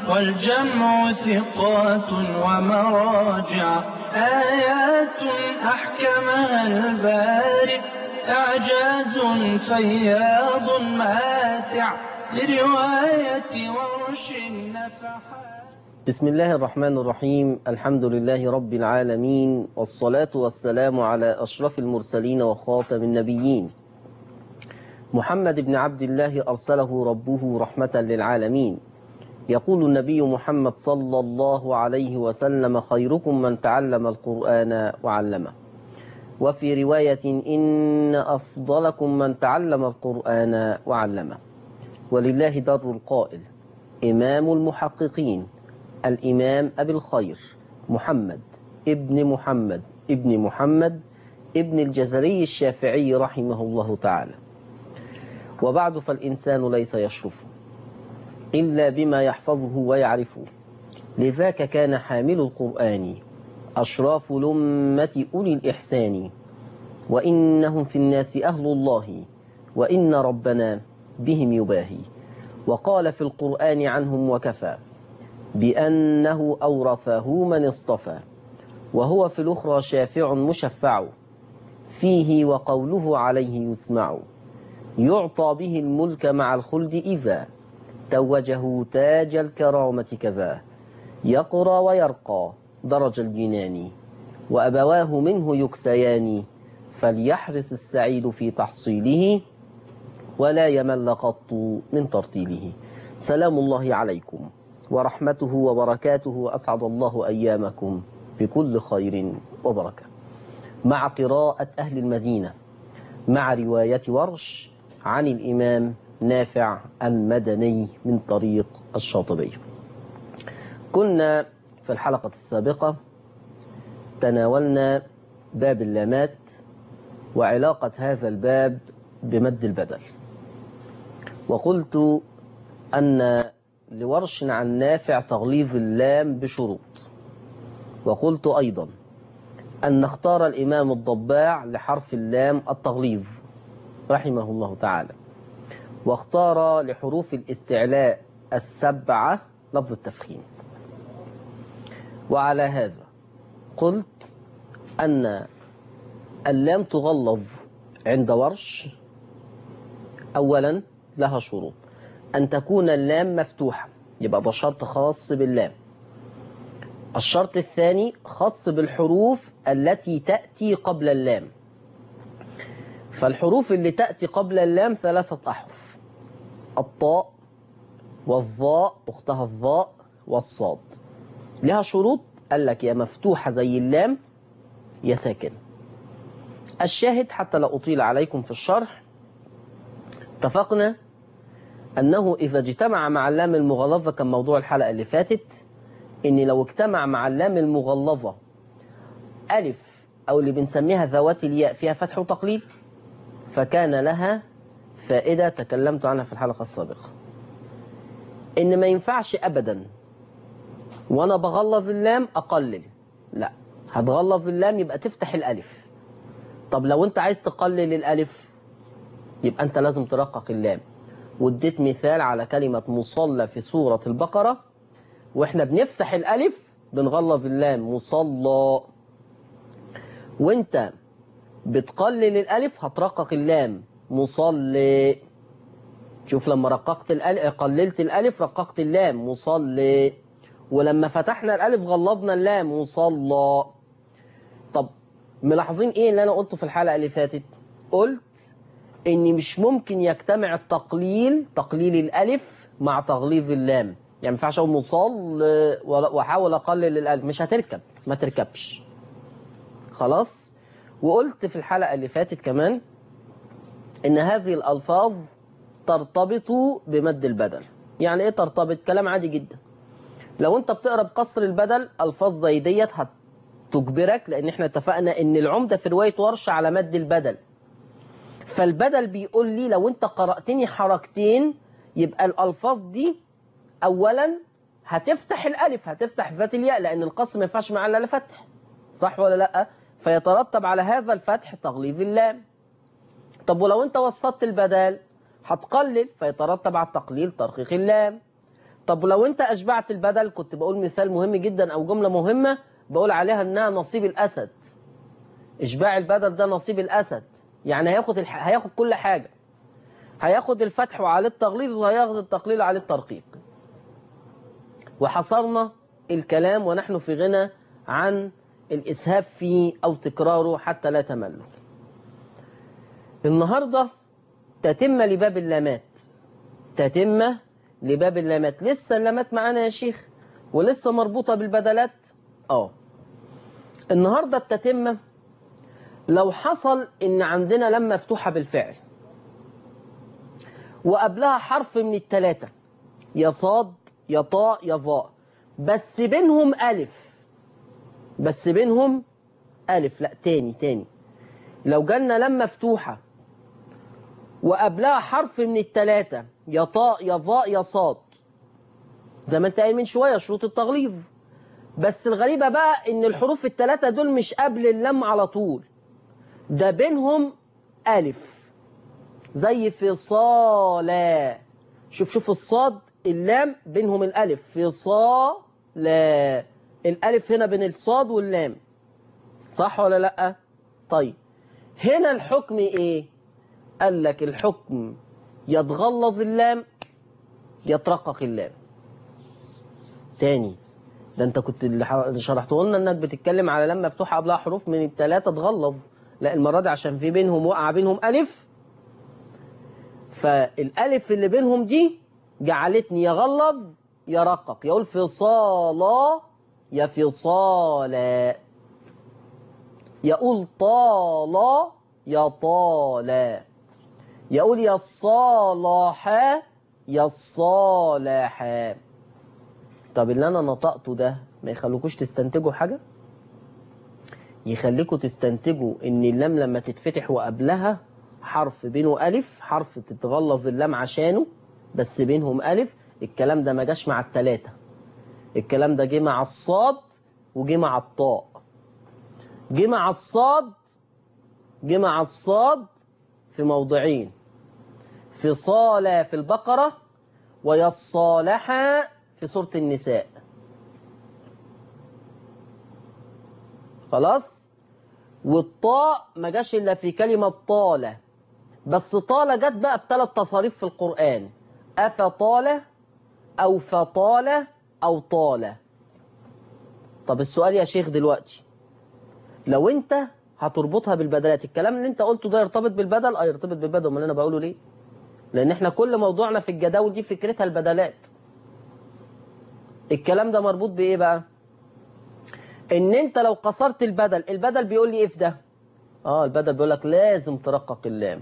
والجمع ثقات ومراجع آيات أحكمها البارئ إعجاز فياض ماتع لرواية ورش النفحات بسم الله الرحمن الرحيم الحمد لله رب العالمين والصلاة والسلام على أشرف المرسلين وخاتم النبيين محمد بن عبد الله أرسله ربه رحمة للعالمين يقول النبي محمد صلى الله عليه وسلم خيركم من تعلم القرآن وعلمه وفي رواية إن أفضلكم من تعلم القرآن وعلمه ولله در القائل إمام المحققين الإمام أبي الخير محمد ابن محمد ابن محمد ابن الجزري الشافعي رحمه الله تعالى وبعد فالإنسان ليس يشرف إلا بما يحفظه ويعرفه لذاك كان حامل القرآن أشراف لمة أولي الإحسان وإنهم في الناس أهل الله وإن ربنا بهم يباهي وقال في القرآن عنهم وكفى بأنه أورثه من اصطفى وهو في الأخرى شافع مشفع فيه وقوله عليه يسمع يعطى به الملك مع الخلد إذا توجه تاج الكرامة كذا يقرى ويرقى درج الجنان وأبواه منه يكسيان فليحرص السعيد في تحصيله ولا يمل قط من ترتيله سلام الله عليكم ورحمته وبركاته أسعد الله أيامكم بكل خير وبركة مع قراءة أهل المدينة مع رواية ورش عن الإمام نافع المدني من طريق الشاطبي كنا في الحلقة السابقة تناولنا باب اللامات وعلاقة هذا الباب بمد البدل وقلت أن لورش عن نافع تغليظ اللام بشروط وقلت أيضا أن اختار الإمام الضباع لحرف اللام التغليظ رحمه الله تعالى واختار لحروف الاستعلاء السبعة لفظ التفخيم وعلى هذا قلت أن اللام تغلظ عند ورش أولا لها شروط أن تكون اللام مفتوحة يبقى ده شرط خاص باللام الشرط الثاني خاص بالحروف التي تأتي قبل اللام فالحروف اللي تأتي قبل اللام ثلاثة أحرف الطاء والظاء أختها الظاء والصاد لها شروط قال لك يا مفتوحة زي اللام يا ساكن الشاهد حتى لا أطيل عليكم في الشرح اتفقنا أنه إذا اجتمع مع اللام المغلظة كان موضوع الحلقة اللي فاتت إن لو اجتمع مع اللام المغلظة ألف أو اللي بنسميها ذوات الياء فيها فتح وتقليد فكان لها فائدة تكلمت عنها في الحلقة السابقة إن ما ينفعش أبدا وأنا بغلظ اللام أقلل لا هتغلظ اللام يبقى تفتح الألف طب لو أنت عايز تقلل الألف يبقى أنت لازم ترقق اللام واديت مثال على كلمة مصلى في سورة البقرة واحنا بنفتح الألف بنغلظ اللام مصلى وانت بتقلل الألف هترقق اللام مصلي شوف لما رققت الألف قللت الألف رققت اللام مصلي ولما فتحنا الألف غلظنا اللام مصلى طب ملاحظين ايه اللي انا قلته في الحلقة اللي فاتت قلت ان مش ممكن يجتمع التقليل تقليل الالف مع تغليظ اللام يعني ما ينفعش اقول مصل واحاول اقلل الالف مش هتركب ما تركبش خلاص وقلت في الحلقة اللي فاتت كمان ان هذه الالفاظ ترتبط بمد البدل يعني ايه ترتبط كلام عادي جدا لو انت بتقرا بقصر البدل الفاظ زي ديت هتجبرك لان احنا اتفقنا ان العمده في روايه ورش على مد البدل فالبدل بيقول لي لو انت قرأتني حركتين يبقى الألفاظ دي أولا هتفتح الألف هتفتح ذات الياء لأن القصر ما ينفعش معاه إلا فتح صح ولا لأ فيترتب على هذا الفتح تغليظ اللام طب ولو انت وسطت البدل هتقلل فيترتب على التقليل ترقيق اللام طب لو انت اشبعت البدل كنت بقول مثال مهم جدا او جملة مهمة بقول عليها انها نصيب الاسد اشباع البدل ده نصيب الاسد يعني هياخد الح... هياخد كل حاجة هياخد الفتح وعليه التغليظ وهياخد التقليل وعليه الترقيق وحصرنا الكلام ونحن في غنى عن الإسهاب فيه أو تكراره حتى لا تملوا النهاردة تتم لباب اللامات تتم لباب اللامات لسه اللامات معانا يا شيخ ولسه مربوطة بالبدلات اه النهاردة التتمة لو حصل ان عندنا لم مفتوحة بالفعل وقبلها حرف من التلاتة يا صاد يا طاء يا ظاء بس بينهم ألف بس بينهم ألف لا تاني تاني لو جالنا لم مفتوحة وقبلها حرف من التلاتة يا طاء يا ظاء يا صاد زي ما انت قايل من شوية شروط التغليظ بس الغريبة بقى ان الحروف التلاتة دول مش قبل اللم على طول ده بينهم ألف زي فصالا شوف شوف الصاد اللام بينهم الألف فصالا الألف هنا بين الصاد واللام صح ولا لأ طيب هنا الحكم ايه قال لك الحكم يتغلظ اللام يترقق اللام تاني ده انت كنت اللي شرحته لنا انك بتتكلم على لما مفتوحه قبلها حروف من الثلاثه تغلظ لا المره دي عشان في بينهم وقع بينهم الف فالالف اللي بينهم دي جعلتني يغلظ يرقق يقول فصالا يا فصالا يقول طالا يا طالا يقول يا الصالحة يا الصالحة طب اللي انا نطقته ده ما يخلوكوش تستنتجوا حاجة يخليكوا تستنتجوا ان اللام لما تتفتح وقبلها حرف بينه ألف حرف تتغلظ اللام عشانه بس بينهم ألف الكلام ده ما جاش مع التلاتة الكلام ده جه مع الصاد وجه مع الطاء جه مع الصاد جه مع الصاد في موضعين في صالة في البقرة ويصالحا في سورة النساء خلاص والطاء ما جاش إلا في كلمة طالة بس طالة جت بقى بثلاث تصاريف في القرآن أفطالة أو فطالة أو طالة طب السؤال يا شيخ دلوقتي لو انت هتربطها بالبدلات الكلام اللي انت قلته ده يرتبط بالبدل اه يرتبط بالبدل امال انا بقوله ليه لان احنا كل موضوعنا في الجداول دي فكرتها البدلات الكلام ده مربوط بايه بقى ان انت لو قصرت البدل البدل بيقول لي ايه في ده اه البدل بيقول لك لازم ترقق اللام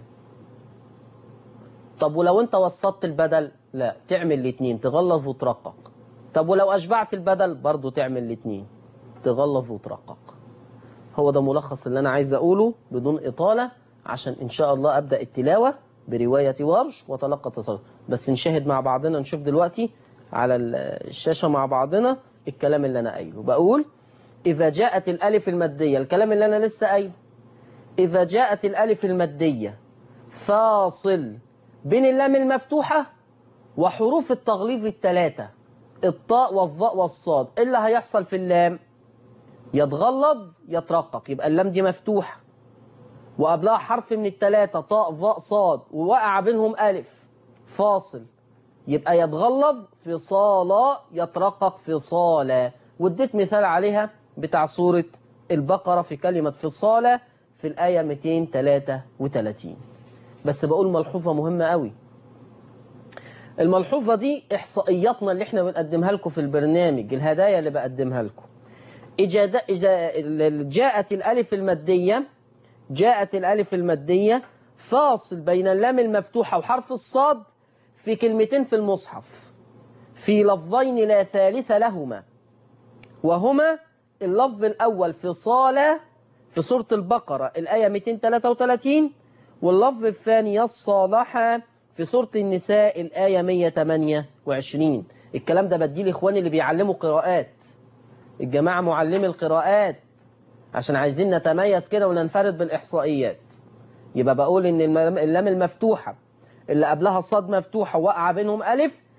طب ولو انت وسطت البدل لا تعمل الاثنين تغلظ وترقق طب ولو اشبعت البدل برضو تعمل الاثنين تغلظ وترقق هو ده ملخص اللي انا عايز اقوله بدون اطالة عشان ان شاء الله ابدأ التلاوة برواية ورش وتلقى تصرف بس نشاهد مع بعضنا نشوف دلوقتي على الشاشة مع بعضنا الكلام اللي انا قايله بقول اذا جاءت الالف المادية الكلام اللي انا لسه قايله اذا جاءت الالف المادية فاصل بين اللام المفتوحة وحروف التغليظ الثلاثة الطاء والظاء والصاد ايه اللي هيحصل في اللام يتغلظ يترقق يبقى اللام دي مفتوحة وقبلها حرف من الثلاثة طاء ظاء صاد ووقع بينهم ألف فاصل يبقى يتغلظ في صالة يترقق في صالة واديت مثال عليها بتاع سورة البقرة في كلمة فصالة في الآية 233 بس بقول ملحوظة مهمة قوي الملحوظة دي إحصائياتنا اللي احنا بنقدمها لكم في البرنامج الهدايا اللي بقدمها لكم إجادة جاءت الألف المادية جاءت الألف المادية فاصل بين اللام المفتوحة وحرف الصاد في كلمتين في المصحف في لفظين لا ثالث لهما وهما اللفظ الأول في صالة في سورة البقرة الآية 233 واللفظ الثاني الصالحة في سورة النساء الآية 128 الكلام ده بديه لإخواني اللي بيعلموا قراءات الجماعة معلمي القراءات عشان عايزين نتميز كده وننفرد بالإحصائيات يبقى بقول إن اللام المفتوحة اللي قبلها الصاد مفتوحة وقع بينهم ألف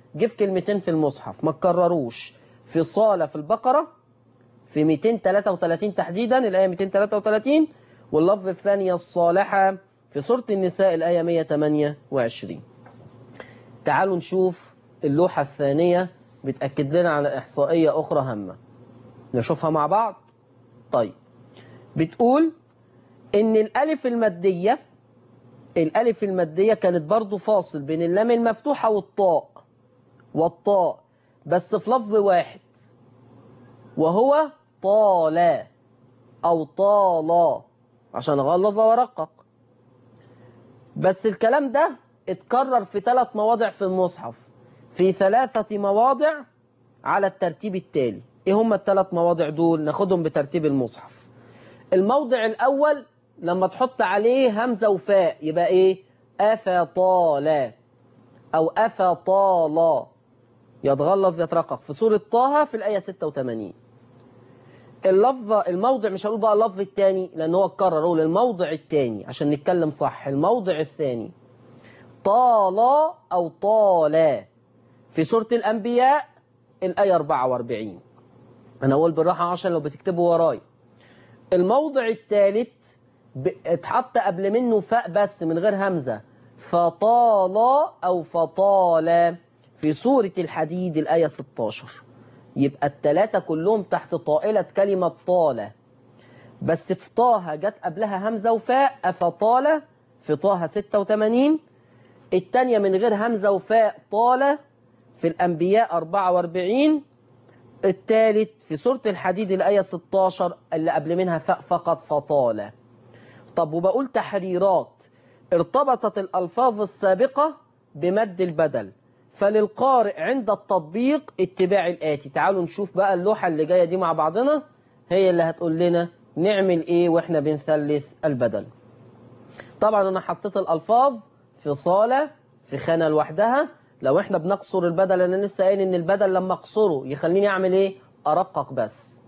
جه في كلمتين في المصحف ما تكرروش في صالة في البقرة في 233 تحديدا الآية 233 واللفظ الثانية الصالحة في سورة النساء الآية 128 تعالوا نشوف اللوحة الثانية بتأكد لنا على إحصائية أخرى هامة نشوفها مع بعض طيب بتقول إن الألف المادية الألف المادية كانت برضو فاصل بين اللام المفتوحة والطاء والطاء بس في لفظ واحد وهو طال أو طال عشان أغلظ وأرقق بس الكلام ده اتكرر في ثلاث مواضع في المصحف في ثلاثة مواضع على الترتيب التالي ايه هم الثلاث مواضع دول ناخدهم بترتيب المصحف الموضع الأول لما تحط عليه همزة وفاء يبقى ايه أفطال أو أفطال يتغلظ يترقق في سورة طه في الآية 86 اللفظ الموضع مش هقول بقى اللفظ الثاني لأن هو اتكرر هو الموضع الثاني عشان نتكلم صح الموضع الثاني طال أو طال في سورة الأنبياء الآية 44 أنا أقول بالراحة عشان لو بتكتبوا وراي الموضع الثالث اتحط قبل منه فاء بس من غير همزة فطال أو فطال في سورة الحديد الآية 16 يبقى التلاتة كلهم تحت طائلة كلمة طالة بس في طه جت قبلها همزة وفاء أفطال في طه 86 التانية من غير همزة وفاء طال في الأنبياء 44 الثالث في سورة الحديد الآية 16 اللي قبل منها فاء فقط فطال طب وبقول تحريرات ارتبطت الألفاظ السابقة بمد البدل فللقارئ عند التطبيق اتباع الآتي تعالوا نشوف بقى اللوحة اللي جاية دي مع بعضنا هي اللي هتقول لنا نعمل ايه واحنا بنثلث البدل طبعا انا حطيت الألفاظ في صالة في خانة لوحدها لو احنا بنقصر البدل انا لسه قايل ان البدل لما اقصره يخليني اعمل ايه ارقق بس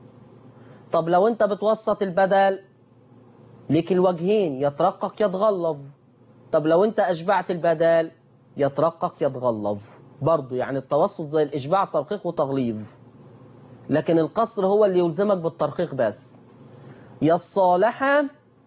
طب لو انت بتوسط البدل ليك الوجهين يترقق يتغلظ طب لو انت اشبعت البدل يترقق يتغلظ برضه يعني التوسط زي الاشباع ترقيق وتغليظ لكن القصر هو اللي يلزمك بالترقيق بس يا الصالحة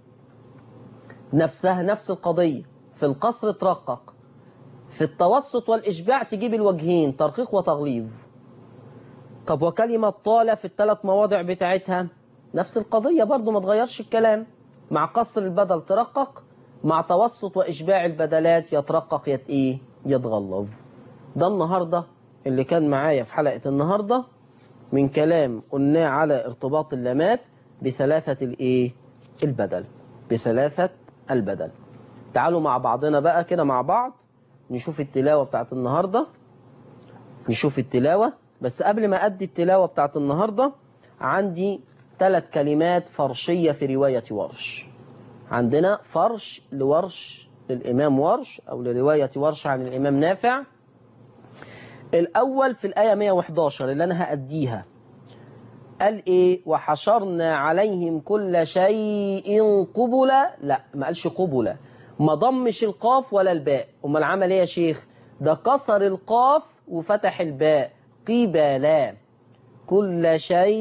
نفسها نفس القضية في القصر ترقق في التوسط والإشباع تجيب الوجهين ترقيق وتغليظ طب وكلمة طالة في الثلاث مواضع بتاعتها نفس القضية برضو ما تغيرش الكلام مع قصر البدل ترقق مع توسط وإشباع البدلات يترقق يت إيه يتغلظ ده النهاردة اللي كان معايا في حلقة النهاردة من كلام قلناه على ارتباط اللامات بثلاثة الإيه البدل بثلاثة البدل تعالوا مع بعضنا بقى كده مع بعض نشوف التلاوة بتاعت النهاردة نشوف التلاوة بس قبل ما أدي التلاوة بتاعت النهاردة عندي ثلاث كلمات فرشية في رواية ورش عندنا فرش لورش للإمام ورش أو لرواية ورش عن الإمام نافع الأول في الآية 111 اللي أنا هأديها قال إيه وحشرنا عليهم كل شيء قبلا لا ما قالش قبلا ما ضمش القاف ولا الباء امال عمل ايه يا شيخ ده كسر القاف وفتح الباء قبلا كل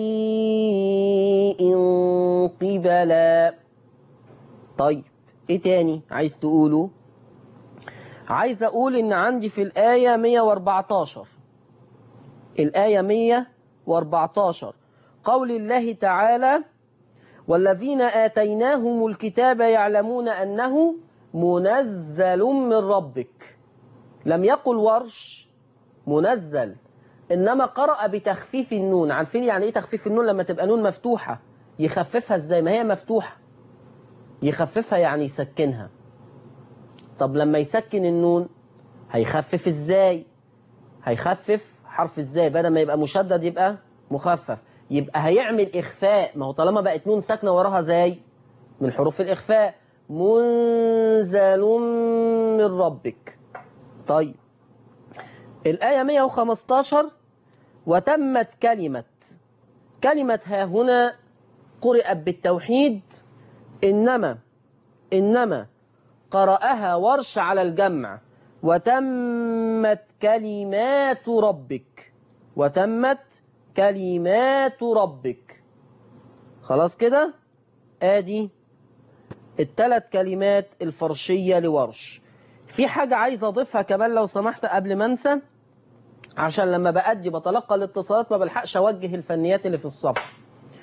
شيء قبلا طيب ايه تاني عايز تقوله عايز اقول ان عندي في الآية 114 الآية 114 قول الله تعالى والذين آتيناهم الكتاب يعلمون أنه منزل من ربك لم يقل ورش منزل إنما قرأ بتخفيف النون عارفين يعني إيه تخفيف النون لما تبقى نون مفتوحة يخففها إزاي ما هي مفتوحة يخففها يعني يسكنها طب لما يسكن النون هيخفف إزاي هيخفف حرف إزاي بدل ما يبقى مشدد يبقى مخفف يبقى هيعمل إخفاء ما هو طالما بقت نون ساكنة وراها زي من حروف الإخفاء منزل من ربك طيب الآية 115 وتمت كلمة كلمة ها هنا قرأت بالتوحيد إنما إنما قرأها ورش على الجمع وتمت كلمات ربك وتمت كلمات ربك خلاص كده ادي الثلاث كلمات الفرشية لورش في حاجة عايز اضيفها كمان لو سمحت قبل ما انسى عشان لما بأدي بتلقى الاتصالات ما بلحقش اوجه الفنيات اللي في الصف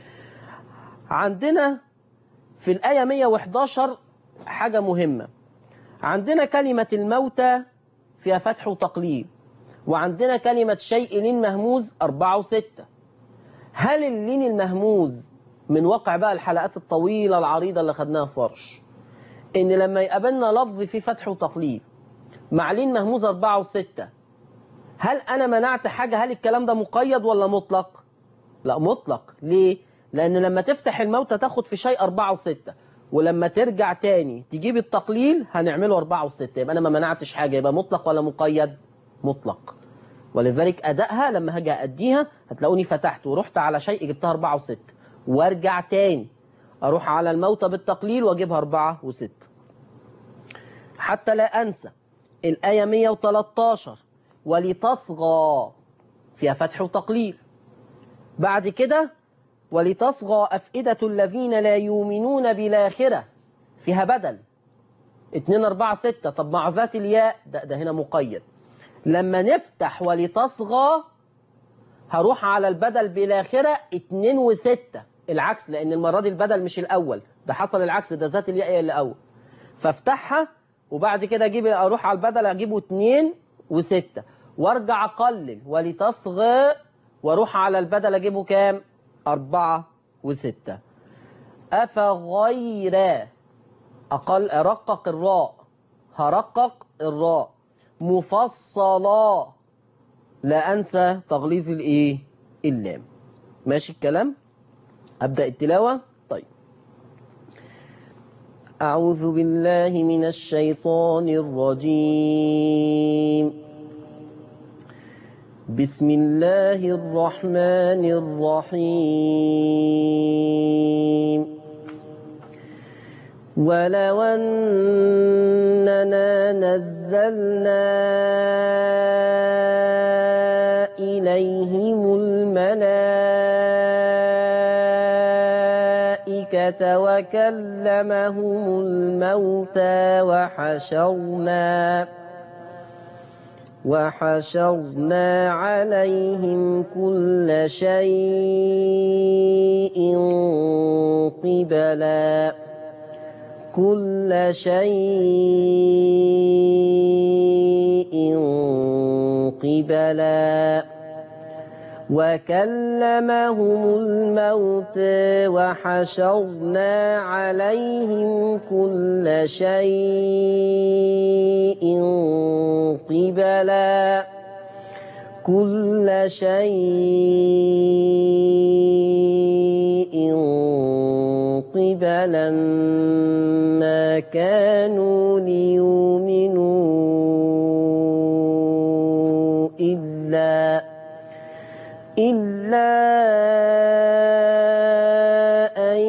عندنا في الآية 111 حاجة مهمة عندنا كلمة الموتى فيها فتح وتقليل وعندنا كلمة شيء لين مهموز أربعة وستة هل اللين المهموز من واقع بقى الحلقات الطويلة العريضة اللي خدناها في فرش إن لما يقابلنا لفظ فيه فتح وتقليل مع لين مهموز أربعة وستة هل أنا منعت حاجة هل الكلام ده مقيد ولا مطلق؟ لا مطلق ليه؟ لأن لما تفتح الموتى تاخد في شيء أربعة وستة ولما ترجع تاني تجيب التقليل هنعمله أربعة وستة يبقى أنا ما منعتش حاجة يبقى مطلق ولا مقيد؟ مطلق ولذلك أدائها لما هاجي أديها هتلاقوني فتحت ورحت على شيء جبتها أربعة وستة وارجع تاني أروح على الموتى بالتقليل وأجيبها أربعة وستة حتى لا أنسى الآية 113 ولتصغى فيها فتح وتقليل بعد كده ولتصغى أفئدة الذين لا يؤمنون بالآخرة فيها بدل 2 4 6 طب مع ذات الياء ده, ده هنا مقيد لما نفتح ولتصغى هروح على البدل بالآخرة 2 و6 العكس لأن المرة دي البدل مش الأول ده حصل العكس ده ذات الياء هي الأول فافتحها وبعد كده اجيب اروح على البدل اجيبه 2 و6 وارجع اقلل ولتصغى واروح على البدل اجيبه كام؟ أربعة وستة أفغير أقل أرقق الراء هرقق الراء مفصلا لا أنسى تغليظ الإيه؟ اللام ماشي الكلام؟ أبدأ التلاوة؟ طيب أعوذ بالله من الشيطان الرجيم بسم الله الرحمن الرحيم ولو أننا نزلنا إليهم الملائكة وكلمهم الموتى وحشرنا وحشرنا عليهم كل شيء قبلا كل شيء قبلا وكلمهم الموت وحشرنا عليهم كل شيء قبلا كل شيء قبلا ما كانوا ليؤمنوا إلا إلا أن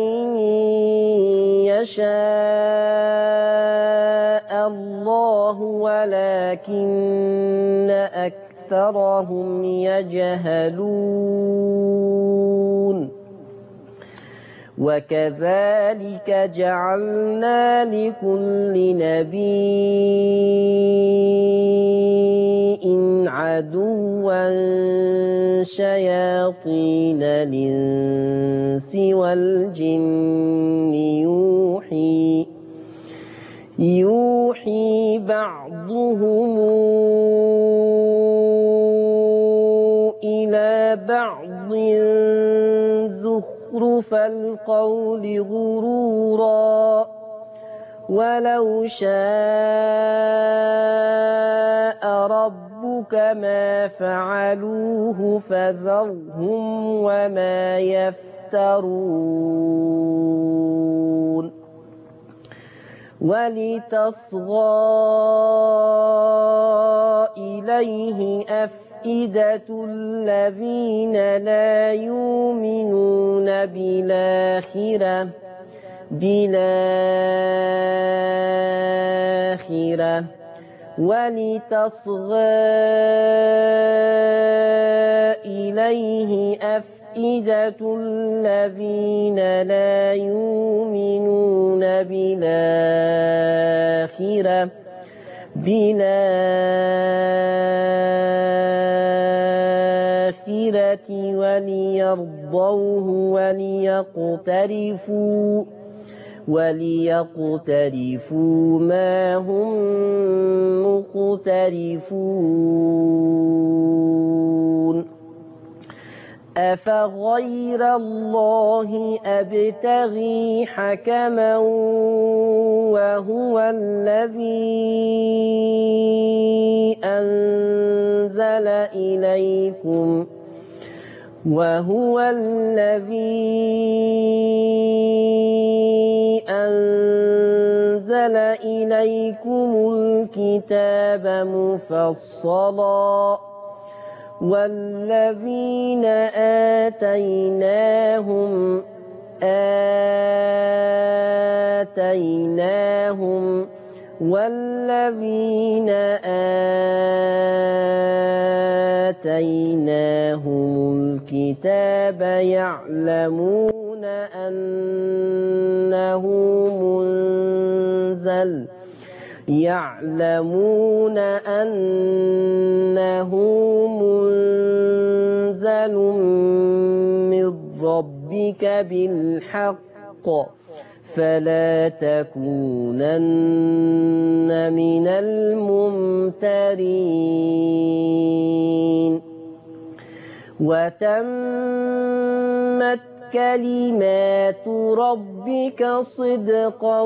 يشاء الله ولكن أكثرهم يجهلون وكذلك جعلنا لكل نبي عدوا شياطين الإنس والجن يوحي يوحي بعضهم إلى بعض زخرف القول غرورا ولو شاء ربك ما فعلوه فذرهم وما يفترون ولتصغى إليه أفئدة الذين لا يؤمنون بالآخرة بالآخرة ولتصغى إليه أفئدة الذين لا يؤمنون بالآخرة بالآخرة وليرضوه وليقترفوا وليقترفوا ما هم مقترفون أفغير الله أبتغي حكما وهو الذي أنزل إليكم وهو الذي أنزل إليكم الكتاب مفصلا والذين آتيناهم آتيناهم والذين آتيناهم الكتاب يعلمون أنه منزل يعلمون أنه منزل من ربك بالحق فلا تكونن من الممترين وتمت كلمات ربك صدقا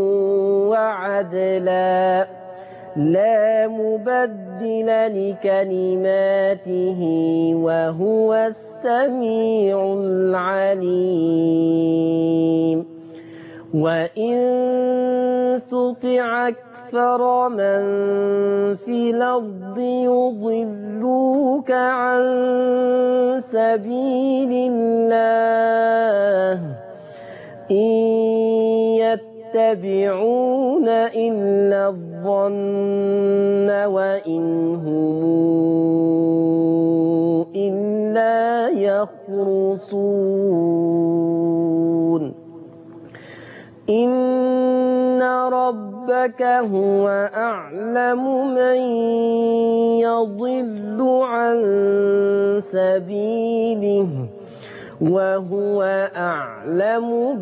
وعدلا لا مبدل لكلماته وهو السميع العليم وإن تطع أكثر من في الأرض يضلوك عن سبيل الله إن يتبعون إلا الظن وإن هم إلا يخرصون إن ربك هو أعلم من يضل عن سبيله وهو أعلم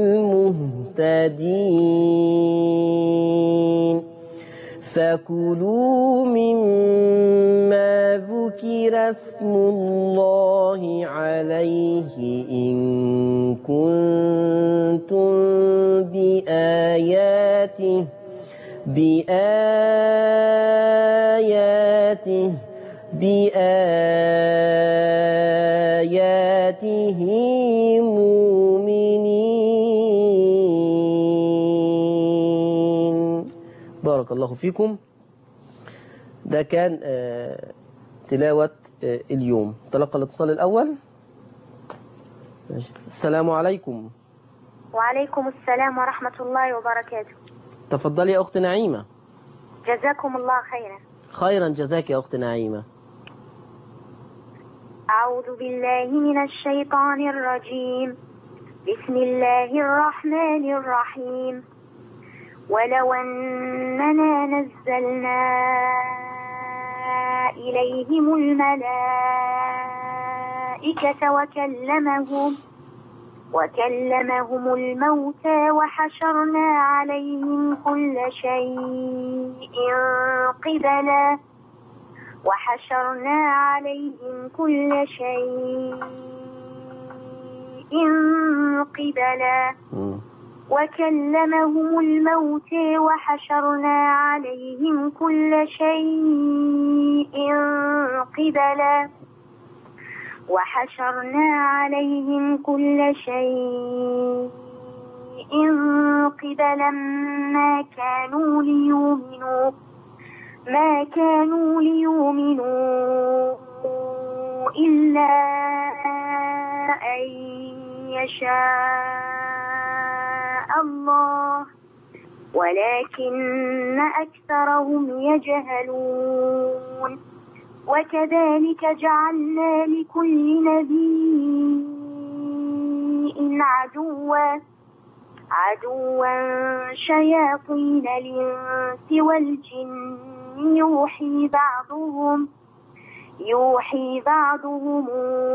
بالمهتدين فكلوا مما ذكر اسم الله عليه إن كنتم بآياته بآياته بآياته مؤمنين بارك الله فيكم ده كان آه، تلاوة آه، اليوم تلقى الاتصال الأول ماشي. السلام عليكم وعليكم السلام ورحمة الله وبركاته تفضلي يا أخت نعيمة جزاكم الله خيرا خيرا جزاك يا أخت نعيمة أعوذ بالله من الشيطان الرجيم بسم الله الرحمن الرحيم ولو أننا نزلنا إليهم الملائكة وكلمهم وكلمهم الموتى وحشرنا عليهم كل شيء قبلا وحشرنا عليهم كل شيء قبلا مم. وكلمهم الموت وحشرنا عليهم كل شيء قبلا وحشرنا عليهم كل شيء قبلا ما كانوا ليؤمنوا ما كانوا ليؤمنوا إلا أن يشاء الله ولكن أكثرهم يجهلون وكذلك جعلنا لكل نبي عدوا عدوا شياطين الإنس والجن يوحي بعضهم يوحي بعضهم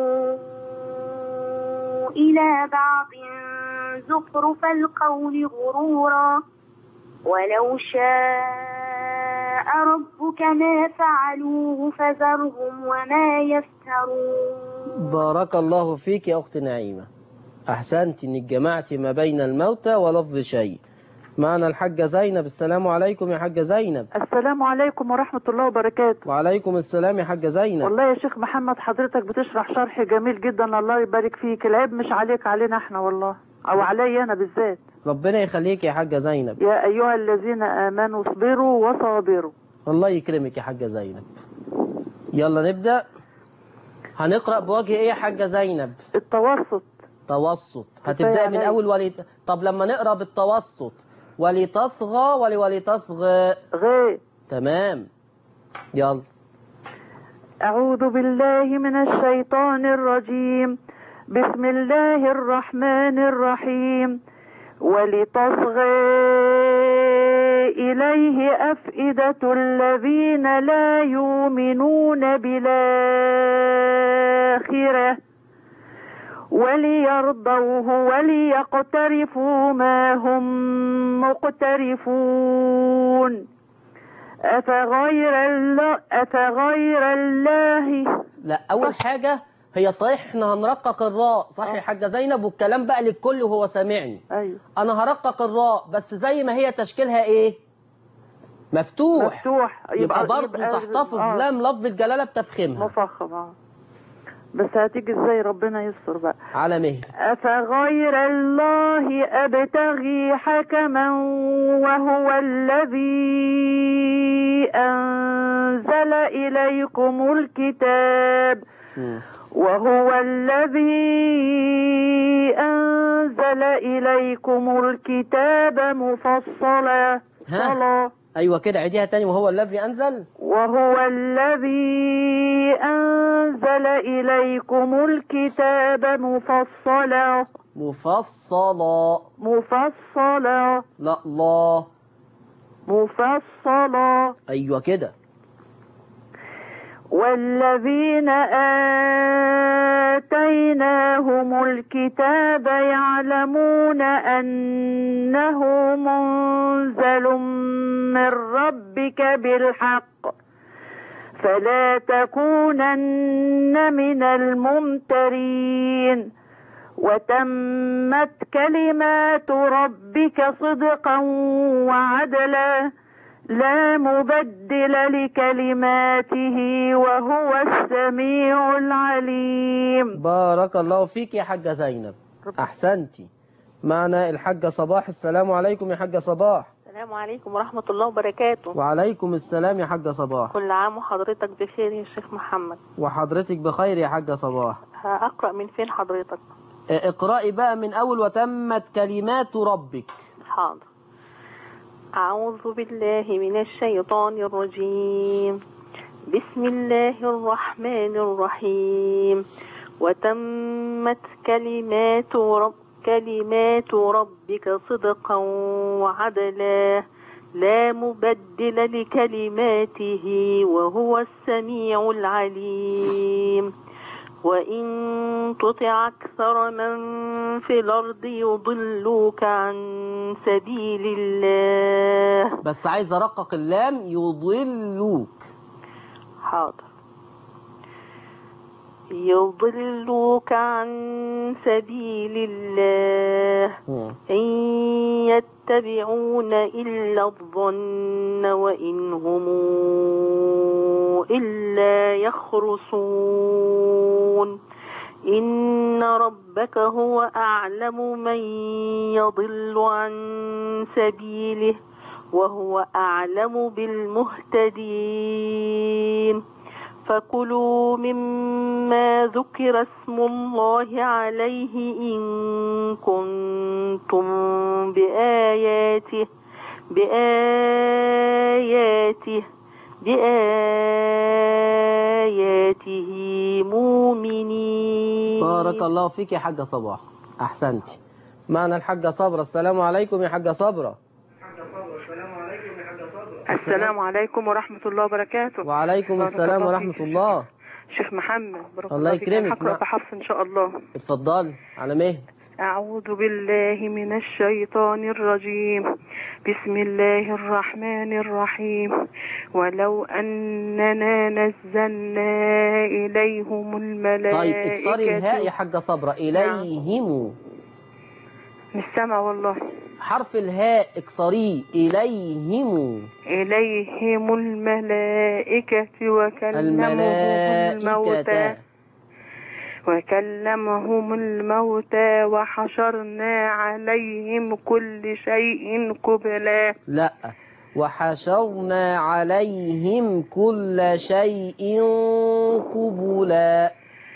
إلى بعض زخرف القول غرورا ولو شاء ربك ما فعلوه فذرهم وما يفترون بارك الله فيك يا أخت نعيمة أحسنت إنك جمعت ما بين الموتى ولفظ شيء معنا الحاجة زينب السلام عليكم يا حاجة زينب السلام عليكم ورحمة الله وبركاته وعليكم السلام يا حاجة زينب والله يا شيخ محمد حضرتك بتشرح شرح جميل جدا الله يبارك فيك العيب مش عليك علينا احنا والله او علي انا بالذات ربنا يخليك يا حاجة زينب يا ايها الذين امنوا اصبروا وصابروا الله يكرمك يا حاجة زينب يلا نبدأ هنقرأ بوجه ايه يا حاجة زينب التوسط توسط كفاية هتبدأ من عليا. أول ولي طب لما نقرأ بالتوسط ولتصغى ولي ولتصغى غي تمام يلا أعوذ بالله من الشيطان الرجيم بسم الله الرحمن الرحيم ولتصغى إليه أفئدة الذين لا يؤمنون بالآخرة وليرضوه وليقترفوا ما هم مقترفون أفغير الله أفغير الله لا أول حاجة هي صحيح احنا هنرقق الراء صح يا حاجة زينب والكلام بقى للكل وهو سامعني أيوه أنا هرقق الراء بس زي ما هي تشكيلها إيه مفتوح, مفتوح يبقى برضه تحتفظ آه، لام لفظ الجلالة بتفخمها مفخم آه. بس هتيجي ازاي ربنا يستر بقى على مهل أفغير الله أبتغي حكما وهو الذي أنزل إليكم الكتاب مم. وهو الذي أنزل إليكم الكتاب مفصلا ها؟ صلا أيوة كده عيديها تاني وهو الذي أنزل وهو الذي أنزل إليكم الكتاب مفصلا مفصلا مفصلا لا الله مفصلا أيوة كده والذين آتيناهم الكتاب يعلمون أنه منزل من ربك بالحق فلا تكونن من الممترين وتمت كلمات ربك صدقا وعدلا لا مبدل لكلماته وهو السميع العليم بارك الله فيك يا حاجة زينب أحسنتي معنا الحاجة صباح السلام عليكم يا حاجة صباح السلام عليكم ورحمة الله وبركاته وعليكم السلام يا حاجة صباح كل عام وحضرتك بخير يا شيخ محمد وحضرتك بخير يا حاجة صباح هقرأ من فين حضرتك اه، اقرأي بقى من أول وتمت كلمات ربك حاضر أعوذ بالله من الشيطان الرجيم بسم الله الرحمن الرحيم وتمت كلمات رب كلمات ربك صدقا وعدلا لا مبدل لكلماته وهو السميع العليم وإن تطع أكثر من في الأرض يضلوك عن سبيل الله بس عايز أرقق اللام يضلوك حاضر يضلوك عن سبيل الله مم. إن يتبعون إلا الظن وإن هم إلا يخرصون إن ربك هو أعلم من يضل عن سبيله وهو أعلم بالمهتدين فكلوا مما ذكر اسم الله عليه إن كنتم بآياته بآياته بآياته مؤمنين بارك الله فيك يا حاجة صباح أحسنت معنا الحاجة صبرة السلام عليكم يا حاجة صبرة السلام عليكم ورحمة الله وبركاته وعليكم بارك السلام الله ورحمة فيك. الله شيخ محمد بارك الله فيك. يكرمك. هقرأ نعم. بحفص إن شاء الله اتفضل على مهل أعوذ بالله من الشيطان الرجيم بسم الله الرحمن الرحيم ولو أننا نزلنا إليهم الملائكة طيب اكسري الهاء يا حاجة صبرة إليهم مش سامع والله حرف الهاء اكسريه إليهم إليهم الملائكة وكلمهم الموتى الملائكة وكلمهم الموتى وحشرنا عليهم كل شيء قبلا لا وحشرنا عليهم كل شيء قبلا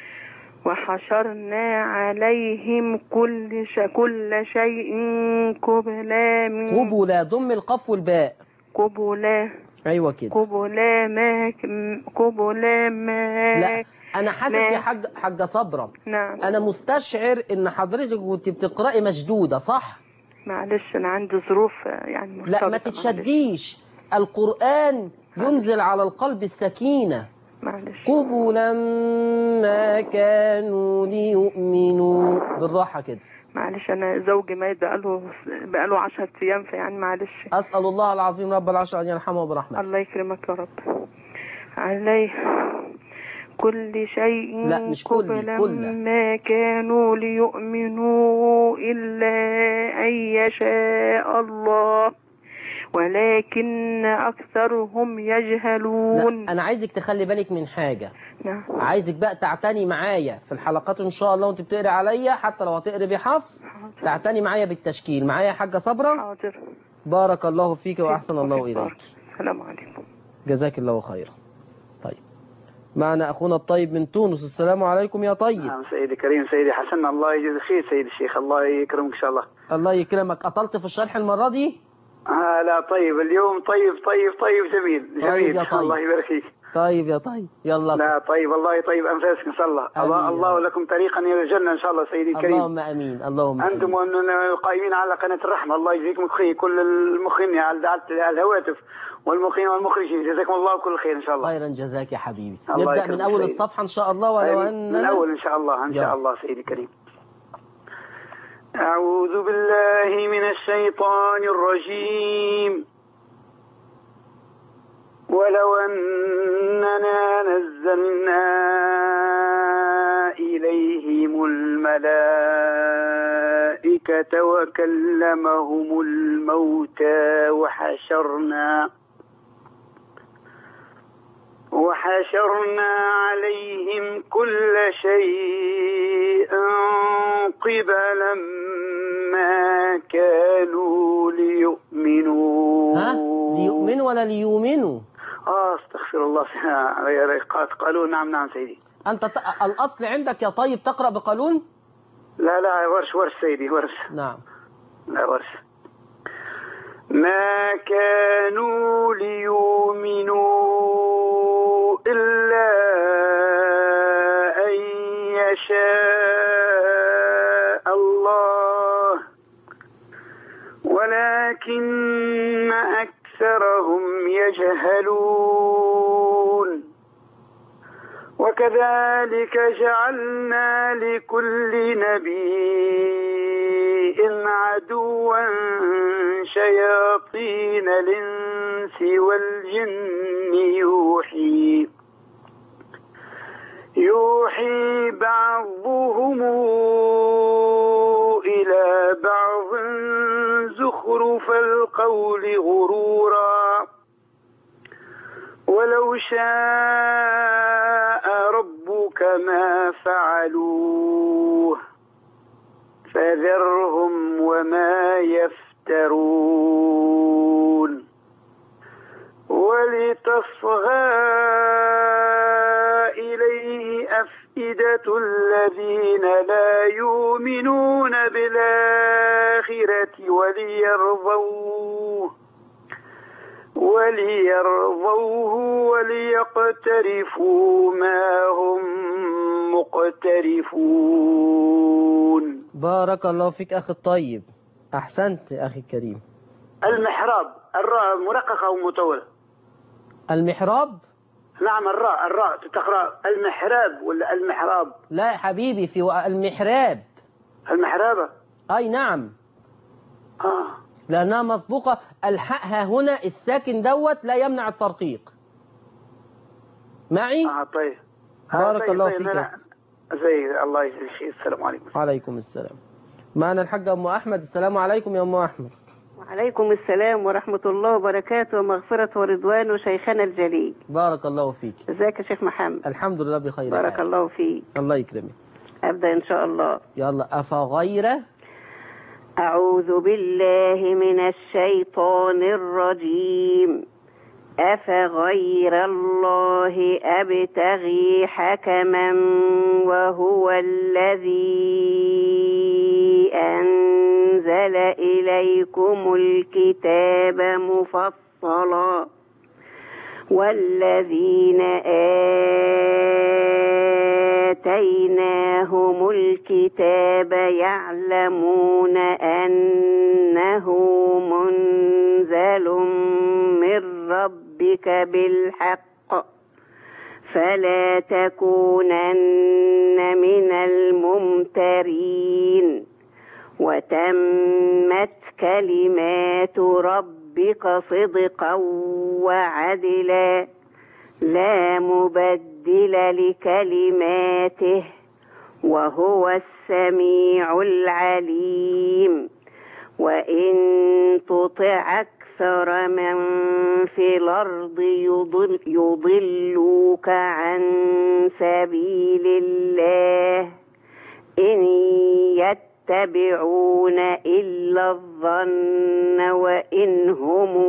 وحشرنا عليهم كل ش... كل شيء قبلا من قبلا ضم القف والباء قبلا ايوه كده قبلا ما قبلا ما لا انا حاسس ما- يا حاج حاجه صبره نعم انا مستشعر ان حضرتك كنت بتقراي مشدوده صح معلش انا عندي ظروف يعني لا ما مرتبطة، تتشديش القران ينزل على القلب السكينه معلش قبلا ما كانوا ليؤمنوا بالراحه كده معلش انا زوجي ميت بقاله بقاله 10 ايام فيعني معلش اسال الله العظيم رب العرش ان يرحمه برحمته الله يكرمك يا رب عليه كل شيء لا، مش كل، قبلا كل. ما كانوا ليؤمنوا إلا أن يشاء الله ولكن أكثرهم يجهلون لا انا عايزك تخلي بالك من حاجه نعم عايزك بقى تعتني معايا في الحلقات ان شاء الله وانت بتقري عليا حتى لو هتقري بحفص حاضر. تعتني معايا بالتشكيل معايا يا حاجه صبره حاضر بارك الله فيك واحسن الله وفيك اليك بارك. السلام عليكم جزاك الله خيرا طيب معنا اخونا الطيب من تونس السلام عليكم يا طيب نعم سيدي كريم سيدي حسن الله يجزي خير سيدي الشيخ الله يكرمك ان شاء الله الله يكرمك قتلت في الشرح المره دي آه لا طيب اليوم طيب طيب طيب جميل طيب جميل يا طيب. الله يبارك فيك طيب يا طيب يلا لا طيب الله يطيب انفاسك ان شاء الله آمين الله, يا الله رب. لكم طريقا الى الجنه ان شاء الله سيدي الكريم اللهم امين اللهم انتم امين وأننا القائمين على قناه الرحمه الله يجزيكم خير كل المخرجين على على الهواتف والمخرجين والمخرجين جزاكم الله كل خير ان شاء الله خيرا جزاك يا حبيبي الله نبدا يكرمك من اول سيدي. الصفحه ان شاء الله ولو أي- ان من اول ان شاء الله ان يلا. شاء الله سيدي الكريم أعوذ بالله من الشيطان الرجيم ولو أننا نزلنا إليهم الملائكة وكلمهم الموتى وحشرنا وحشرنا عليهم كل شيء قبلا ما كانوا ليؤمنوا ها ليؤمنوا ولا ليؤمنوا اه استغفر الله قالت قالوا نعم نعم سيدي انت ت... الاصل عندك يا طيب تقرا بقانون لا لا ورش ورش سيدي ورش نعم لا ورش ما كانوا ليؤمنوا إلا أن يشاء الله ولكن أكثرهم يجهلون وكذلك جعلنا لكل نبي عدوا شياطين الإنس والجن يوحي يوحي بعضهم إلى بعض زخرف القول غرورا ولو شاء ربك ما فعلوه فذرهم وما يفترون ولتصغى إليه أفئدة الذين لا يؤمنون بالآخرة وليرضوه وليرضوه وليقترفوا ما هم مقترفون بارك الله فيك أخي الطيب أحسنت يا أخي الكريم المحراب الراء مرققة أو مطولة المحراب نعم الراء الراء تقرأ المحراب ولا المحراب لا يا حبيبي في المحراب المحرابة أي نعم آه لأنها مسبوقة الحاء ها هنا الساكن دوت لا يمنع الترقيق معي آه طيب آه بارك طيب الله طيب فيك. أنا زي الله يجزيك خير السلام عليكم عليكم السلام معنا الحاجة أم أحمد السلام عليكم يا أم أحمد وعليكم السلام ورحمة الله وبركاته ومغفرة ورضوان وشيخنا الجليل بارك الله فيك ازيك يا شيخ محمد الحمد لله بخير بارك حال. الله فيك الله يكرمك أبدأ إن شاء الله يلا أفغير أعوذ بالله من الشيطان الرجيم أفغير الله أبتغي حكما وهو الذي أنزل إليكم الكتاب مفصلا والذين آتيناهم الكتاب يعلمون أنه منزل من ربك بالحق فلا تكونن من الممترين وتمت كلمات ربك صدقا وعدلا لا مبدل لكلماته وهو السميع العليم وإن تطع أكثر من في الأرض يضل يضلوك عن سبيل الله إن يتبعون إلا الظن وإن هم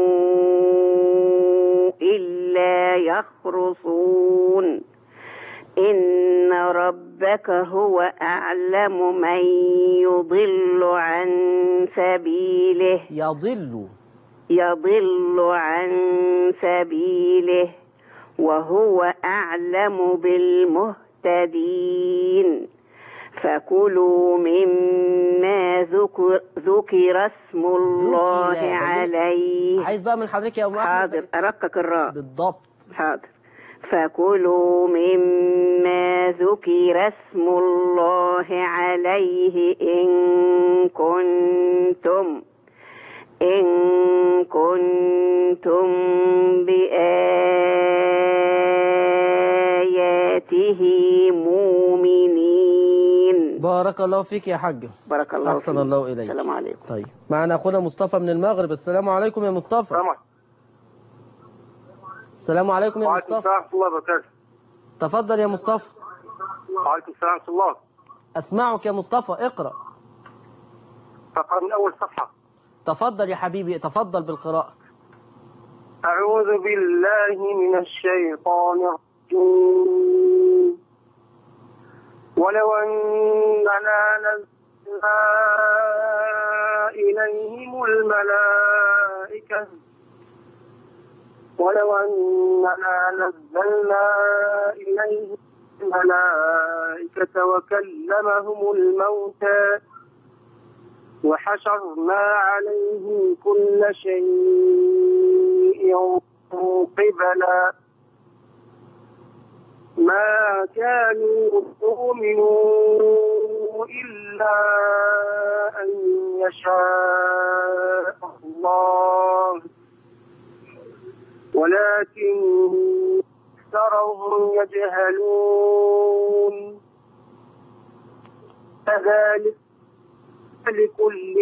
إلا يخرصون إن ربك هو أعلم من يضل عن سبيله يضل يضل عن سبيله وهو أعلم بالمهتدين فكلوا مما ذكر, ذكر اسم الله ذكر. عليه عايز بقى من حضرتك يا أم أحمد حاضر أرقق الراء بالضبط حاضر فكلوا مما ذكر اسم الله عليه إن كنتم إن كنتم بآياته مؤمنين بارك الله فيك يا حاج بارك الله أحسن فيك. الله إليك السلام عليكم طيب معنا أخونا مصطفى من المغرب السلام عليكم يا مصطفى السلام عليكم يا وعليكم مصطفى السلام ورحمة الله وبركاته تفضل يا مصطفى وعليكم السلام ورحمة الله أسمعك يا مصطفى اقرأ فقرأ من أول صفحة تفضل يا حبيبي تفضل بالقراءة أعوذ بالله من الشيطان الرجيم ولو أننا نزلنا إليهم الملائكة ولو أننا نزلنا إليهم الملائكة وكلمهم الموتى وحشرنا عليهم كل شيء قبلا ما كانوا يؤمنوا إلا أن يشاء الله ولكن أكثرهم يجهلون كذلك لكل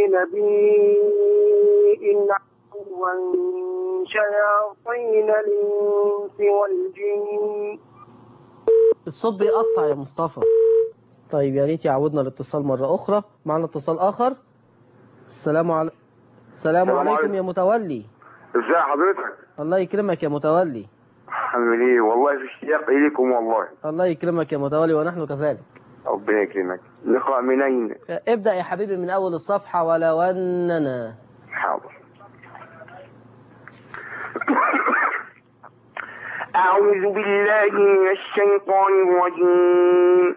نبي عدوا شياطين الإنس والجن الصوت بيقطع يا مصطفى طيب يا ريت يعودنا الاتصال مرة أخرى معنا اتصال آخر السلام عليكم السلام السلام عليكم عليكم. يا متولي ازي حضرتك الله يكرمك يا متولي عامل ايه والله في اشتياق اليكم والله الله يكرمك يا متولي ونحن كذلك ربنا يكرمك نقرا منين ابدأ يا حبيبي من أول الصفحة ولو أننا حاضر أعوذ بالله من الشيطان الرجيم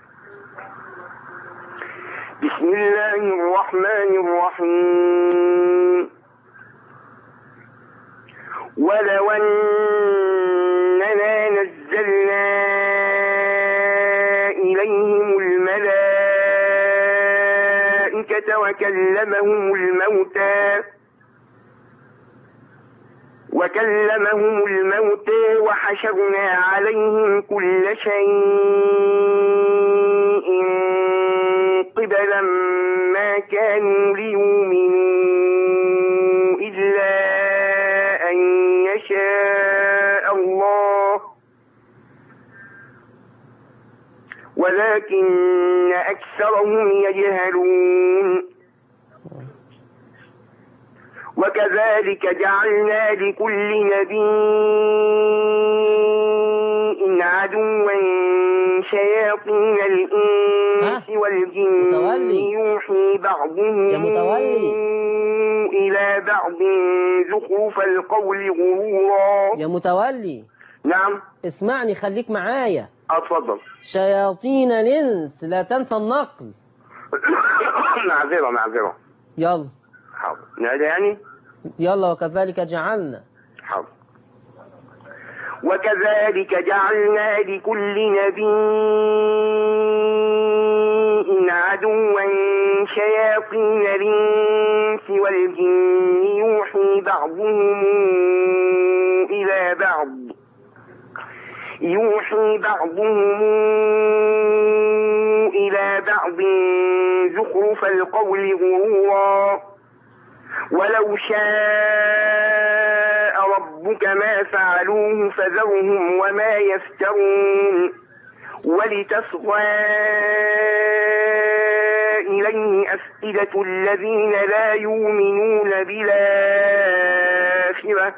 بسم الله الرحمن الرحيم ولو أننا نزلنا إليهم الملائكة وكلمهم الموتى وكلمهم الموتى وحشرنا عليهم كل شيء قبلا ما كانوا ليؤمنوا إلا أن يشاء الله ولكن أكثرهم يجهلون وكذلك جعلنا لكل نبي عدوا شياطين الإنس والجن متولي. يوحي بعضهم يا متولي. إلى بعض زخرف القول غرورا يا متولي نعم اسمعني خليك معايا أتفضل شياطين الإنس لا تنسى النقل معذرة معذرة يلا حاضر نعيد يعني يلا وكذلك جعلنا حاضر وكذلك جعلنا لكل نبي عدوا شياطين الإنس والجن يوحي بعضهم إلى بعض يوحي بعضهم إلى بعض زخرف القول غرورا ولو شاء ربك ما فعلوه فذرهم وما يفترون ولتصغى إليه أفئدة الذين لا يؤمنون بالآخرة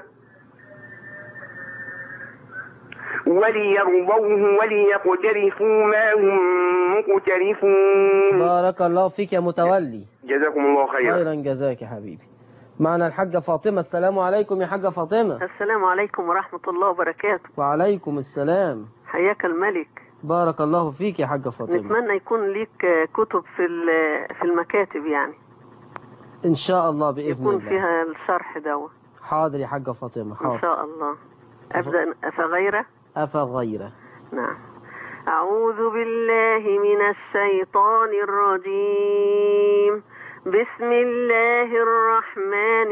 وليرضوه وليقترفوا ما هم مقترفون بارك الله فيك يا متولي جزاكم الله خيرا خيرا جزاك يا حبيبي معنا الحاجة فاطمة السلام عليكم يا حاجة فاطمة السلام عليكم ورحمة الله وبركاته وعليكم السلام حياك الملك بارك الله فيك يا حاجة فاطمة نتمنى يكون ليك كتب في ال- في المكاتب يعني إن شاء الله بإذن يكون الله فيها الشرح دوا حاضر يا حاجة فاطمة إن حاضر شاء الله أبدأ أفغيره أفغيره نعم أعوذ بالله من الشيطان الرجيم بسم الله الرحمن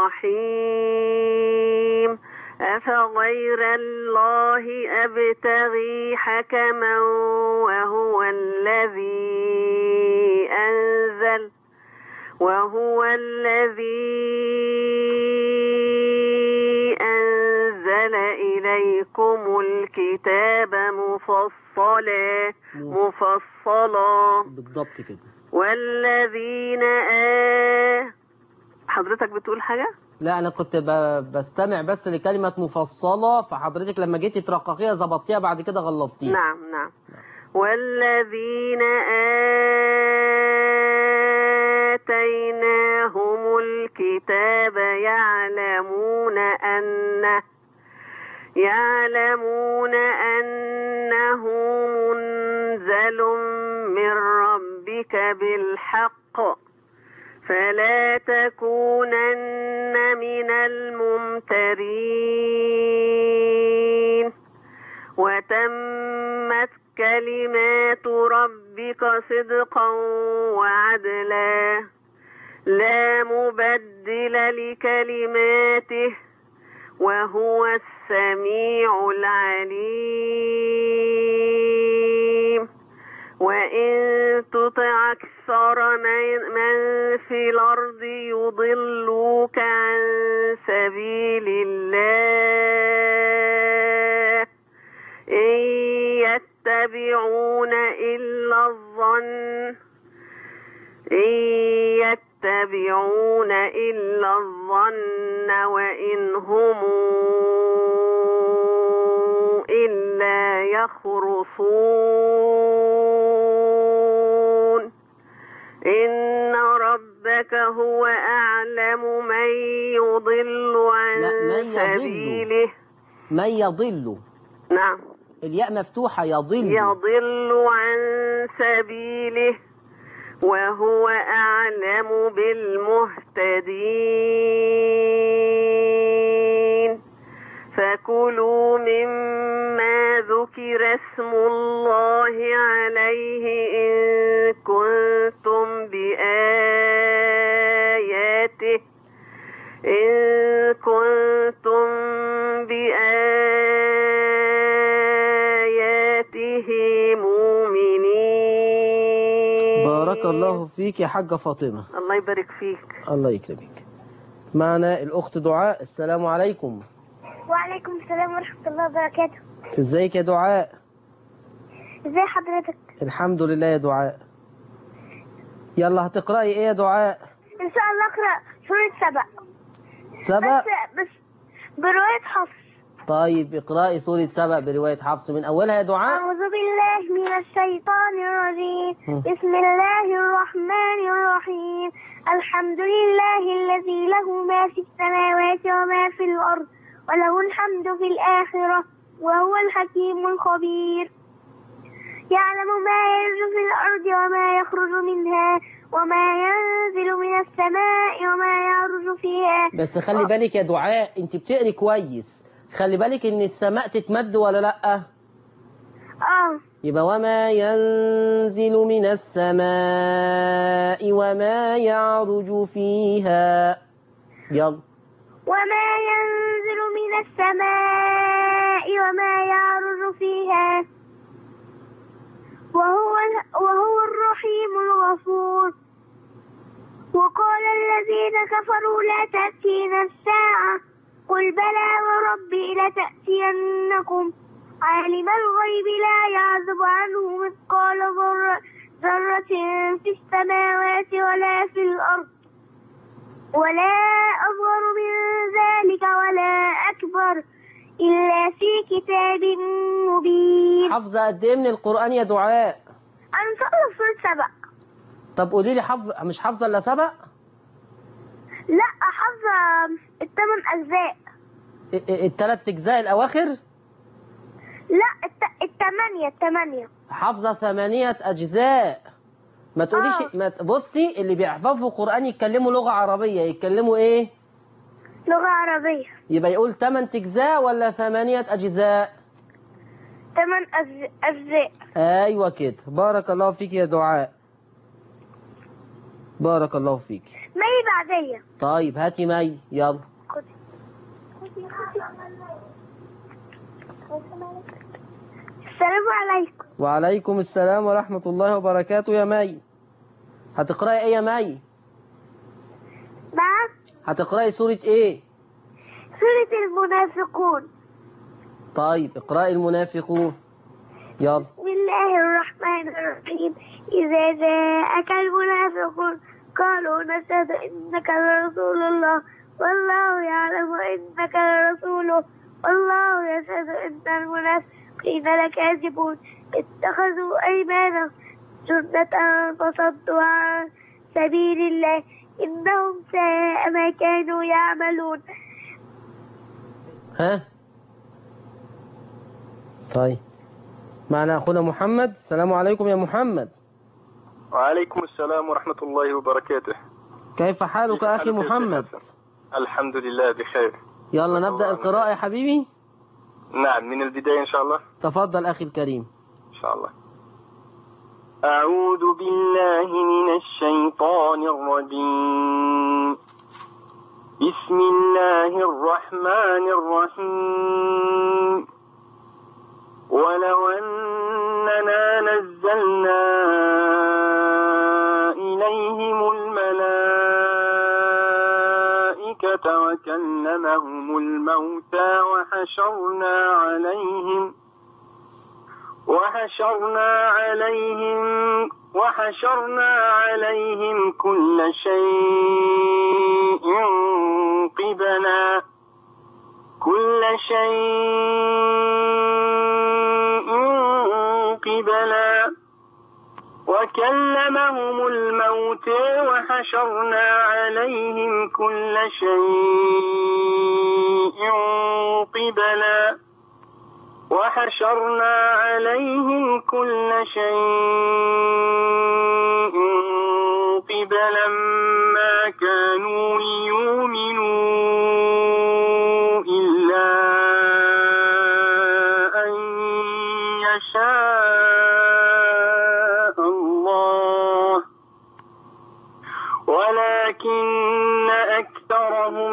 الرحيم أفغير الله أبتغي حكما وهو الذي أنزل وهو الذي أنزل إليكم الكتاب مفصلا مفصلا بالضبط كده والذين آه حضرتك بتقول حاجة؟ لا أنا كنت ب- بستمع بس لكلمة مفصلة فحضرتك لما جيتي ترققيها ظبطتيها بعد كده غلفتيها نعم نعم والذين آتيناهم الكتاب يعلمون أنه يعلمون أنه منزل من ربك بالحق فلا تكونن من الممترين وتمت كلمات ربك صدقا وعدلا لا مبدل لكلماته وهو السميع العليم وإن تطع أكثر من, من في الأرض يضلوك عن سبيل الله إن يتبعون إلا الظن إن يتبعون إلا الظن وإن هم إلا يخرصون إن ربك ربك هو أعلم من يضل عن لا، من يضل. سبيله من يضل نعم الياء مفتوحة يضل يضل عن سبيله وهو أعلم بالمهتدين فكلوا مما ذكر اسم الله عليه إن كنتم بآياته إن كنتم بآياته مؤمنين بارك الله فيك يا حاجة فاطمة الله يبارك فيك الله يكرمك معنا الأخت دعاء السلام عليكم وعليكم السلام ورحمة الله وبركاته ازيك يا دعاء ازي حضرتك الحمد لله يا دعاء يلا هتقرأي ايه يا دعاء ان شاء الله اقرأ سورة سبع سبق بس بس برواية حفص طيب اقرأي سورة سبق برواية حفص من أولها يا دعاء أعوذ بالله من الشيطان الرجيم مم. بسم الله الرحمن الرحيم الحمد لله الذي له ما في السماوات وما في الأرض وله الحمد في الآخرة وهو الحكيم الخبير يعلم ما يلج في الأرض وما يخرج منها وما ينزل من السماء وما يعرج فيها بس خلي بالك يا دعاء انت بتقري كويس خلي بالك ان السماء تتمد ولا لأ آه يبقى وما ينزل من السماء وما يعرج فيها يلا وما ينزل من السماء وما يعرج فيها وهو وهو الرحيم الغفور وقال الذين كفروا لا تأتينا الساعة قل بلى وربي لتأتينكم عالم الغيب لا يعزب عنه مثقال ذرة ذرة في السماوات ولا في الأرض ولا أصغر من ذلك ولا أكبر إلا في كتاب مبين حافظة قد ايه من القرآن يا دعاء أنا مخلص سورة سبع طب قولي لي حافظ مش حافظة الا سبق لا حافظة الثمان أجزاء ا- ا- التلات اجزاء الاواخر لا الت... الثمانية الثمانية حافظة ثمانية اجزاء ما تقوليش آه. ما ت- بصي اللي بيحفظوا قرآن يتكلموا لغة عربية يتكلموا ايه لغة عربية يبقى يقول ثمان اجزاء ولا ثمانية اجزاء ثمان أجز... أجزاء ايوه كده بارك الله فيك يا دعاء بارك الله فيك مي بعدية طيب هاتي مي يلا خدي خدي خدي السلام عليكم وعليكم السلام ورحمة الله وبركاته يا مي هتقرأي ايه يا مي نعم هتقرأي سورة ايه سورة المنافقون طيب اقرأي المنافقون يلا بسم الله الرحمن الرحيم إذا جاءك المنافقون قالوا نشهد إنك لرسول الله والله يعلم إنك لرسوله والله يشهد إن المنافقين لكاذبون اتخذوا أيمانهم جنة فصدوا عن سبيل الله إنهم ساء ما كانوا يعملون ها طيب معنا أخونا محمد السلام عليكم يا محمد وعليكم السلام ورحمة الله وبركاته كيف حالك أخي حالك يا محمد شيخ حسن؟ الحمد لله بخير يلا نبدأ القراءة يا حبيبي نعم من البداية إن شاء الله تفضل أخي الكريم إن شاء الله أعوذ بالله من الشيطان الرجيم بسم الله الرحمن الرحيم ولو أننا نزلنا إليهم الملائكة وكلمهم الموتى وحشرنا عليهم وحشرنا عليهم وحشرنا عليهم كل شيء قبلا كل شيء قبلا وكلمهم الموت وحشرنا عليهم كل شيء قبلا وحشرنا عليهم كل شيء قبلا ما كانوا ليؤمنوا إلا أن يشاء الله ولكن أكثرهم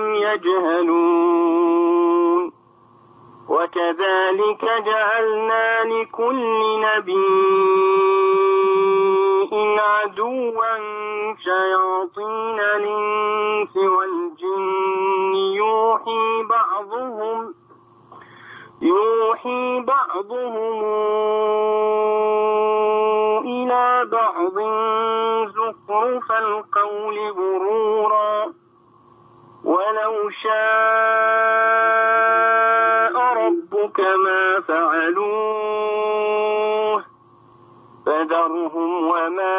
يجهلون وكذلك جعلنا لكل نبي عدوا شياطين الإنس والجن يوحي بعضهم يوحي بعضهم إلى بعض زخرف القول غرورا ولو شاء ربك ما فعلوه فذرهم وما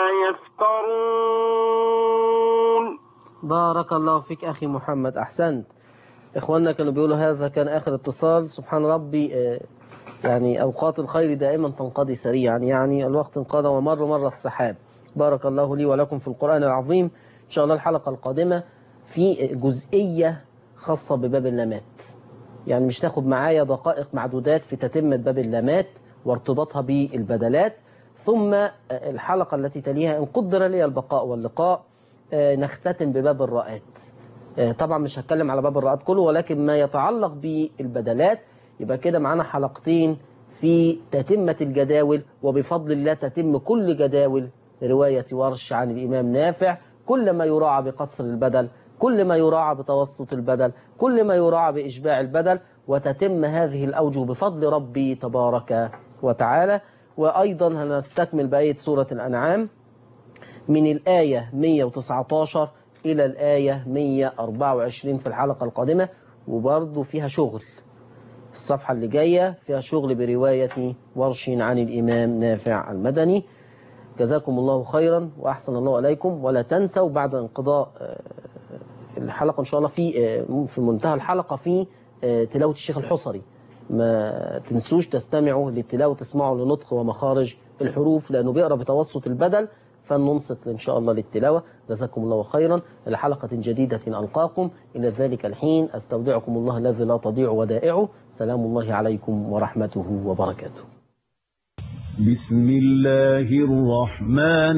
يفترون بارك الله فيك أخي محمد أحسنت إخواننا كانوا بيقولوا هذا كان آخر اتصال سبحان ربي آه، يعني أوقات الخير دائما تنقضي سريعا يعني الوقت انقضى ومر مر السحاب بارك الله لي ولكم في القرآن العظيم إن شاء الله الحلقة القادمة في جزئية خاصة بباب اللامات يعني مش تاخد معايا دقائق معدودات في تتمة باب اللامات وارتباطها بالبدلات ثم الحلقة التي تليها إن قدر لي البقاء واللقاء آه، نختتم بباب الراءات آه، طبعا مش هتكلم على باب الراءات كله ولكن ما يتعلق بالبدلات يبقى كده معانا حلقتين في تتمة الجداول وبفضل الله تتم كل جداول رواية ورش عن الإمام نافع كل ما يراعى بقصر البدل كل ما يراعى بتوسط البدل كل ما يراعى بإشباع البدل وتتم هذه الأوجه بفضل ربي تبارك وتعالى وأيضا هنستكمل بقية سورة الأنعام من الآية 119 إلى الآية 124 في الحلقة القادمة وبرضه فيها شغل الصفحة اللي جاية فيها شغل برواية ورش عن الإمام نافع المدني جزاكم الله خيرا وأحسن الله عليكم ولا تنسوا بعد انقضاء آه، الحلقة إن شاء الله في آه، في منتهى الحلقة في آه، تلاوة الشيخ الحصري ما تنسوش تستمعوا للتلاوة تسمعوا لنطق ومخارج الحروف لأنه بيقرأ بتوسط البدل فننصت إن شاء الله للتلاوة جزاكم الله خيرا لحلقة جديدة ألقاكم إلى ذلك الحين أستودعكم الله الذي لا تضيع ودائعه سلام الله عليكم ورحمته وبركاته بسم الله الرحمن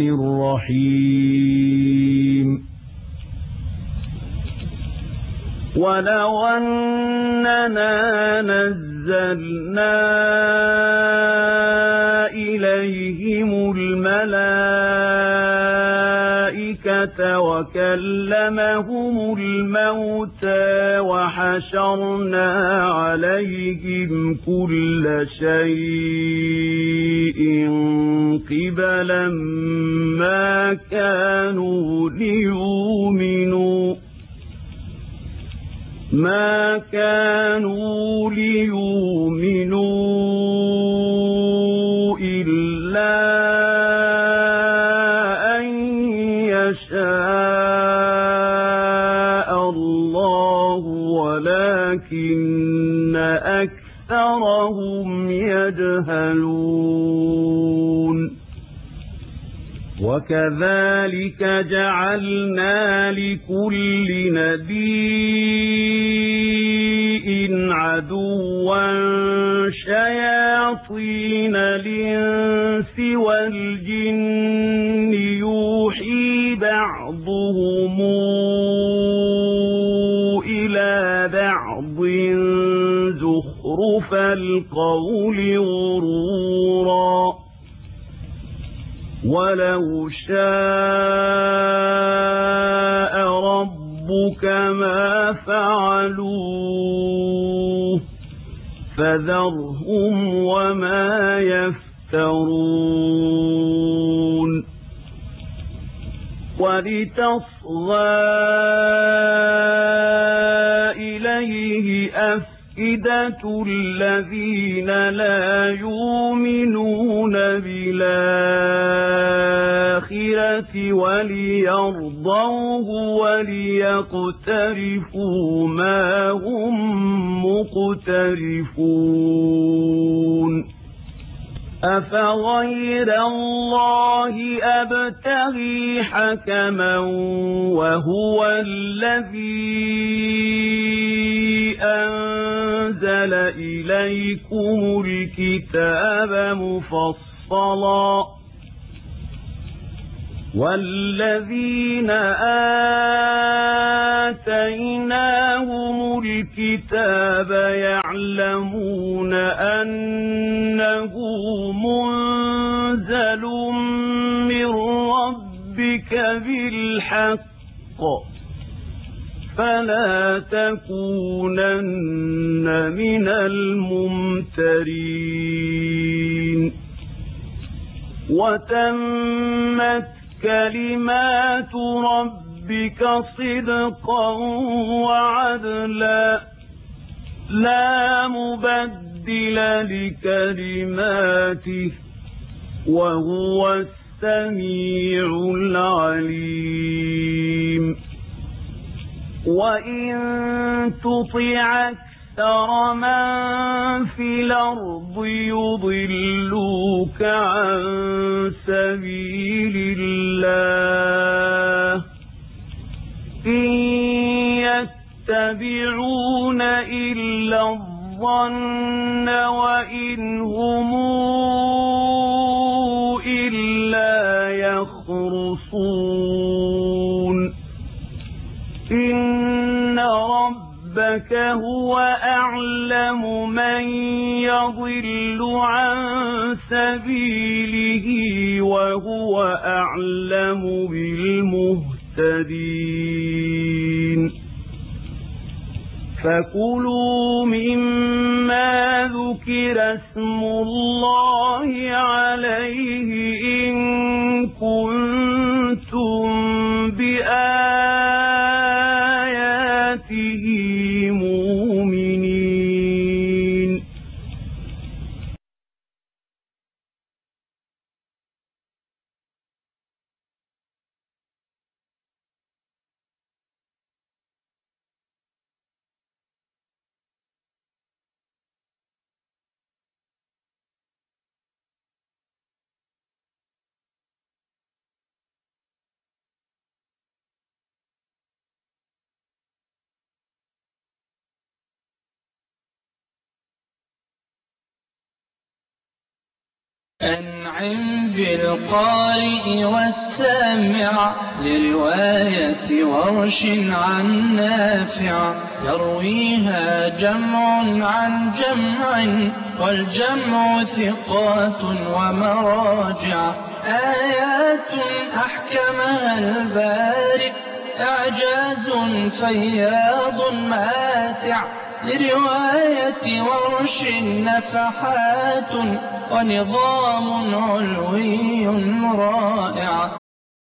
الرحيم ولو أننا نزلنا إليهم الملائكة وكلمهم الموتى وحشرنا عليهم كل شيء قبلا ما كانوا ليؤمنوا ما كانوا ليؤمنوا إلا أن يشاء الله ولكن أكثرهم يجهلون وكذلك جعلنا لكل نبي عدوا شياطين الإنس والجن يوحي بعضهم إلى بعض زخرف القول غرورا ولو شاء ربك ما فعلوه فذرهم وما يفترون ولتصغى إليه أفئدة أفئدة الذين لا يؤمنون بالآخرة وليرضوه وليقترفوا ما هم مقترفون أفغير الله أبتغي حكما وهو الذي أنزل إليكم الكتاب مفصلا والذين آتيناهم الكتاب يعلمون أنه منزل من ربك بالحق فلا تكونن من الممترين وتمت كلمات ربك صدقا وعدلا لا مبدل لكلماته وهو السميع العليم وإن تطع أكثر من في الأرض يضلوك عن سبيل الله إن يتبعون إلا الظن وإن هم إلا يخرصون إن ربك هو أعلم من يضل عن سبيله وهو أعلم بالمهتدين فكلوا مما ذكر اسم الله عليه إن كنتم بآياته مؤمنين أنعم بالقارئ والسامع لرواية ورش عن نافع يرويها جمع عن جمع والجمع ثقات ومراجع آيات أحكمها البارئ إعجاز فياض ماتع لرواية ورش نفحات ونظام علوي رائع